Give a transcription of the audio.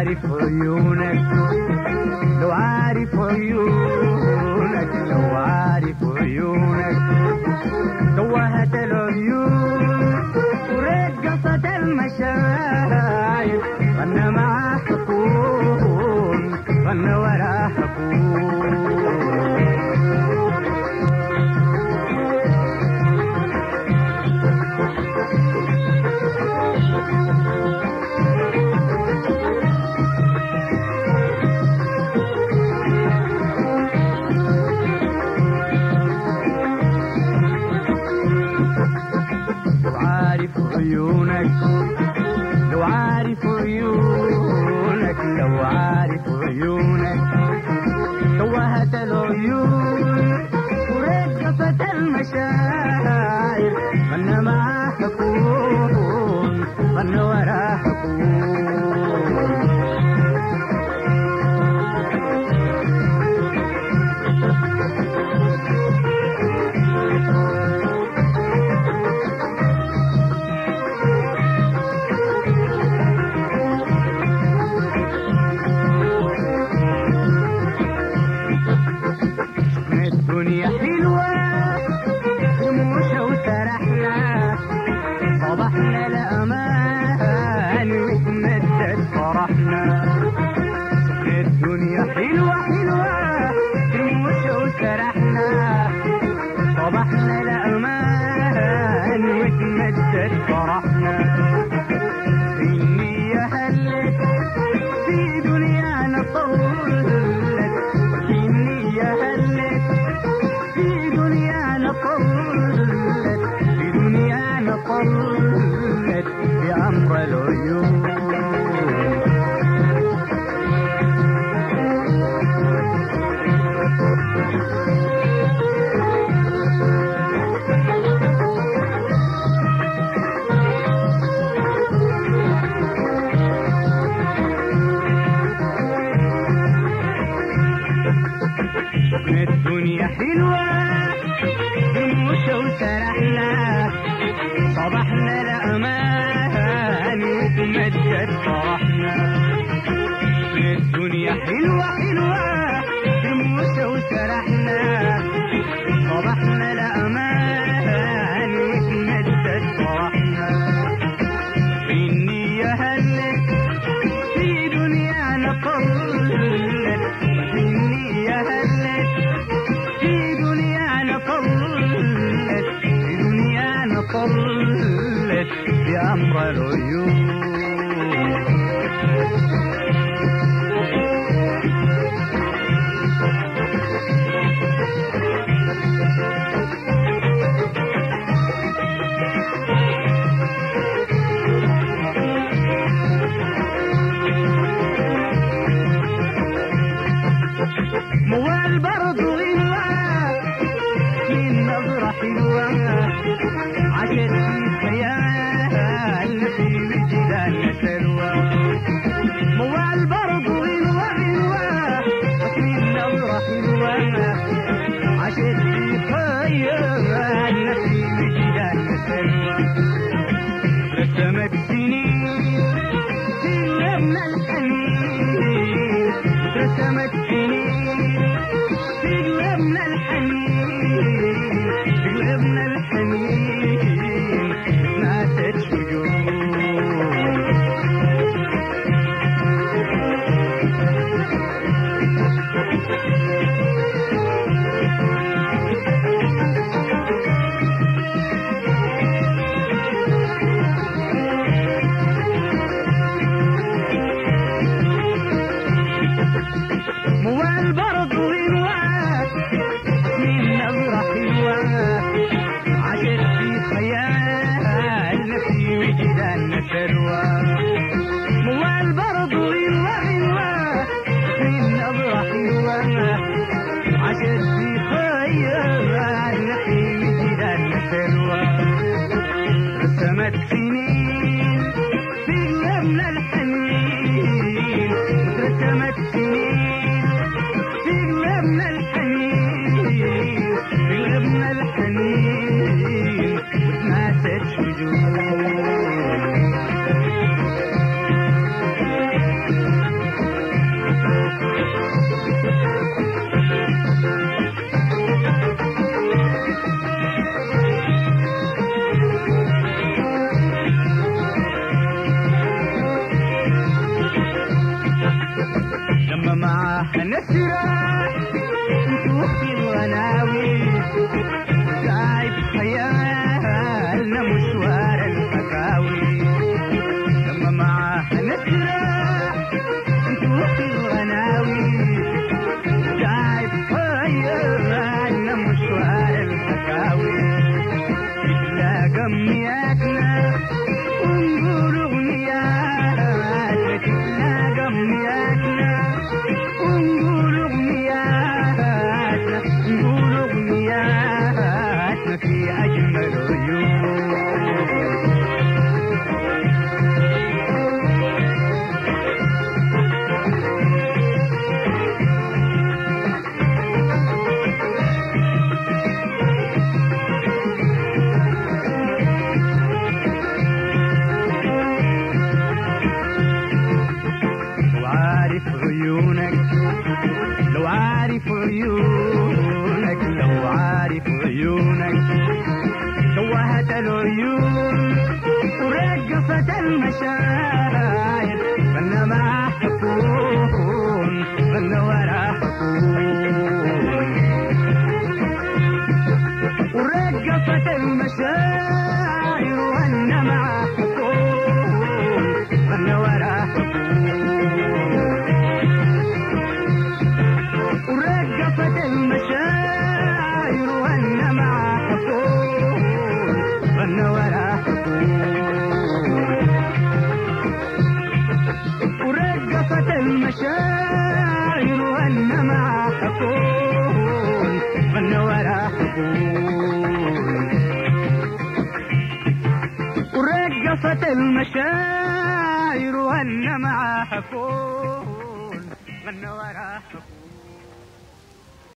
عارف عيونك لو عارف عيونك لو عارف عيونك توهت العيون ورقصت المشاعر غنى مع حكون غنى ورا حكون لو عارف عيونك لو عارف عيونك لو عارف عيونك توهت العيون ورقصت المشاعر غنى مع حكون غنى ورا حكون الدنيا حلوة رموشة وسرحنا صبحنا لأمان وتمدد فرحنا الدنيا حلوة حلوة رموشة وسرحنا صبحنا لأمان وتمدد فرحنا إني هلك في دنيانا طولت إني هلك في دنيانا طلت في دنيانا طلت بأمر العيون الدنيا حلوة رموشة وسرحنا صبحنا لأمان وتمدد فرحنا الدنيا حلوة حلوة رموشة وسرحنا صبحنا لأمان وتمدد فرحنا إني يهلك في دنيانا طلت إني يهلك في دنيانا طلت في دنيانا طلت بأمر العيون موال برضو غنوة من نظرة حلوة عشت في خيال في وجدان سلوى موال برضو غنوة غنوة من نظرة حلوة عشت في خيال في وجدان سلوى رسمت سنين في لمن الحنين رسمت سنين في قلبنا الحنين في قلبنا الحنين ناست شجون موال برضو غنوات من نظرة حلوة عشت في خيال في وجدان ثروة موال برضو غنوة غنوة من نظرة حلوة عشت في خيال في وجدان ثروة رسمت سنين في قلبنا الحنين رسمت سنين في قلبنا الحنين في قلبنا الحنين وتناست شجون نسرة انتو في الغناوي جايب خيالنا مشوار الحكاوي لما معاه نسرة انتو في الغناوي جايب خيالنا مشوار الحكاوي تتلاقى امنياتنا ونقول اغنيات تتلاقى امنياتنا ونقول اغنياتنا نقول اغنياتنا في اجمل عيون لو عارف عيونك لو عارف عيونك لو عارف عيونك توهت العيون ورقصت المشاعر فانا ما حكون فانا ورا حكون ورقصت المشاعر وانا مع حكون فانا ورا حكون ورقصت المشاعر وانا مع حكون فانا ورا حكون ورقصت المشاعر وانا مع حكون فانا ورا حكون ورقصت المشاعر وانا مع حكون فانا ورا حكون